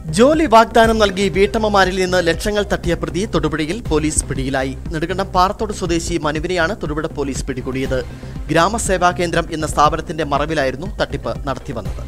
ജോലി വാഗ്ദാനം നൽകി വീട്ടമ്മമാരിൽ നിന്ന് ലക്ഷങ്ങൾ തട്ടിയ പ്രതി തൊടുപുഴയിൽ പോലീസ് പിടിയിലായി നെടുങ്കണ്ടം പാറത്തോട് സ്വദേശി മനുവിനെയാണ് തൊടുപുഴ പോലീസ് പിടികൂടിയത് ഗ്രാമസേവാ കേന്ദ്രം എന്ന സ്ഥാപനത്തിന്റെ മറവിലായിരുന്നു തട്ടിപ്പ് നടത്തിവന്നത്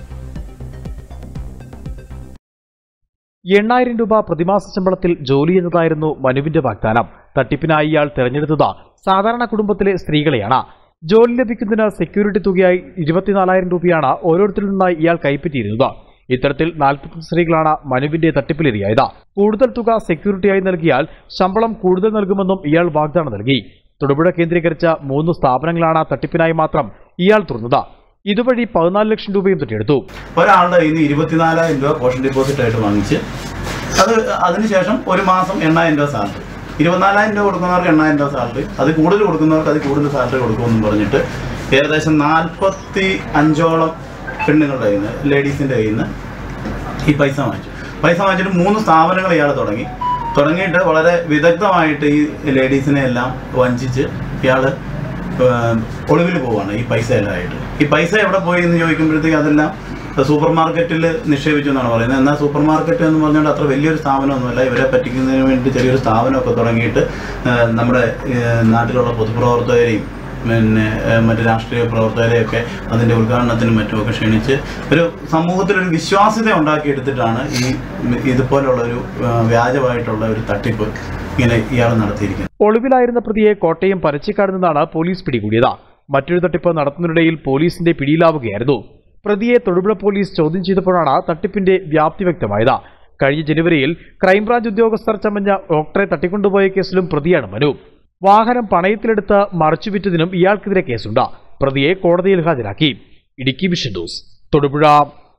എണ്ണായിരം രൂപ പ്രതിമാസ ശമ്പളത്തിൽ ജോലി എന്നതായിരുന്നു മനുവിന്റെ വാഗ്ദാനം തട്ടിപ്പിനായി ഇയാൾ തെരഞ്ഞെടുത്തത് സാധാരണ കുടുംബത്തിലെ സ്ത്രീകളെയാണ് ജോലി ലഭിക്കുന്നതിന് സെക്യൂരിറ്റി തുകയായി ഇരുപത്തിനാലായിരം രൂപയാണ് ഓരോരുത്തരിൽ നിന്നായി ഇയാൾ കൈപ്പറ്റിയിരുന്നത് ഇത്തരത്തിൽ നാൽപ്പത്തി സ്ത്രീകളാണ് മനുവിന്റെ തട്ടിപ്പിലിരയായത് കൂടുതൽ തുക സെക്യൂരിറ്റിയായി നൽകിയാൽ ശമ്പളം കൂടുതൽ നൽകുമെന്നും ഇയാൾ വാഗ്ദാനം നൽകി തൊടുപുഴ കേന്ദ്രീകരിച്ച മൂന്ന് സ്ഥാപനങ്ങളാണ് തട്ടിപ്പിനായി മാത്രം ഇയാൾ തുറന്നത് ഇതുവഴി പതിനാല് ലക്ഷം രൂപയും തട്ടിയെടുത്തു ഒരാളുടെ കയ്യിൽ നിന്ന് ഇരുപത്തിനാലായിരം രൂപ കോഷൻ ഡെപ്പോസിറ്റ് ആയിട്ട് വാങ്ങിച്ച് അത് അതിനുശേഷം ഒരു മാസം എണ്ണായിരം രൂപ സാലറി ഇരുപത്തിനാലായിരം രൂപ കൊടുക്കുന്നവർക്ക് എണ്ണായിരം രൂപ സാലറി അത് കൂടുതൽ കൊടുക്കുന്നവർക്ക് അത് കൂടുതൽ സാലറി കൊടുക്കുമെന്നും പറഞ്ഞിട്ട് ഏകദേശം നാൽപ്പത്തി അഞ്ചോളം പെണ്ണുങ്ങളുടെ കയ്യിൽ നിന്ന് ലേഡീസിൻ്റെ കയ്യിൽ നിന്ന് ഈ പൈസ വാങ്ങിച്ചു പൈസ വാങ്ങിച്ചിട്ട് മൂന്ന് സ്ഥാപനങ്ങൾ ഇയാൾ തുടങ്ങി തുടങ്ങിയിട്ട് വളരെ വിദഗ്ധമായിട്ട് ഈ ലേഡീസിനെ എല്ലാം വഞ്ചിച്ച് ഇയാൾ ഒളിവിൽ പോവാണ് ഈ പൈസ എല്ലാം ആയിട്ട് ഈ പൈസ എവിടെ പോയി എന്ന് ചോദിക്കുമ്പോഴത്തേക്ക് അതെല്ലാം സൂപ്പർ മാർക്കറ്റിൽ നിക്ഷേപിച്ചു എന്നാണ് പറയുന്നത് എന്നാൽ സൂപ്പർ മാർക്കറ്റ് എന്ന് പറഞ്ഞുകൊണ്ട് അത്ര വലിയൊരു സ്ഥാപനമൊന്നുമല്ല ഇവരെ പറ്റിക്കുന്നതിന് വേണ്ടി ചെറിയൊരു സ്ഥാപനമൊക്കെ തുടങ്ങിയിട്ട് ആ, നമ്മുടെ ആ, നാട്ടിലുള്ള പൊതുപ്രവർത്തകരെയും പിന്നെ ആ, മറ്റ് രാഷ്ട്രീയ പ്രവർത്തകരെയൊക്കെ അതിൻ്റെ ഉദ്ഘാടനത്തിനും മറ്റുമൊക്കെ ക്ഷണിച്ച് ഒരു സമൂഹത്തിലൊരു വിശ്വാസ്യത ഉണ്ടാക്കിയെടുത്തിട്ടാണ് ഈ ഇതുപോലുള്ള ഒരു ആ, വ്യാജമായിട്ടുള്ള ഒരു തട്ടിപ്പ് ഇങ്ങനെ ഇയാൾ നടത്തിയിരിക്കുന്നത് ഒളിവിലായിരുന്ന പ്രതിയെ കോട്ടയം പരച്ചിക്കാട് നിന്നാണ് പോലീസ് പിടികൂടിയത് മറ്റൊരു തട്ടിപ്പ് നടത്തുന്നതിനിടയിൽ പോലീസിന്റെ പിടിയിലാവുകയായിരുന്നു പ്രതിയെ തൊടുപുഴ പോലീസ് ചോദ്യം ചെയ്തപ്പോഴാണ് തട്ടിപ്പിന്റെ വ്യാപ്തി വ്യക്തമായത് കഴിഞ്ഞ ജനുവരിയിൽ ക്രൈംബ്രാഞ്ച് ഉദ്യോഗസ്ഥർ ചമഞ്ഞ ഡോക്ടറെ തട്ടിക്കൊണ്ടുപോയ കേസിലും പ്രതിയാണ് മനു വാഹനം പണയത്തിലെടുത്ത് മറച്ചുവിറ്റതിനും ഇയാൾക്കെതിരെ കേസുണ്ട് പ്രതിയെ കോടതിയിൽ ഹാജരാക്കി ഇടുക്കി വിഷൻ ന്യൂസ് തൊടുപുഴ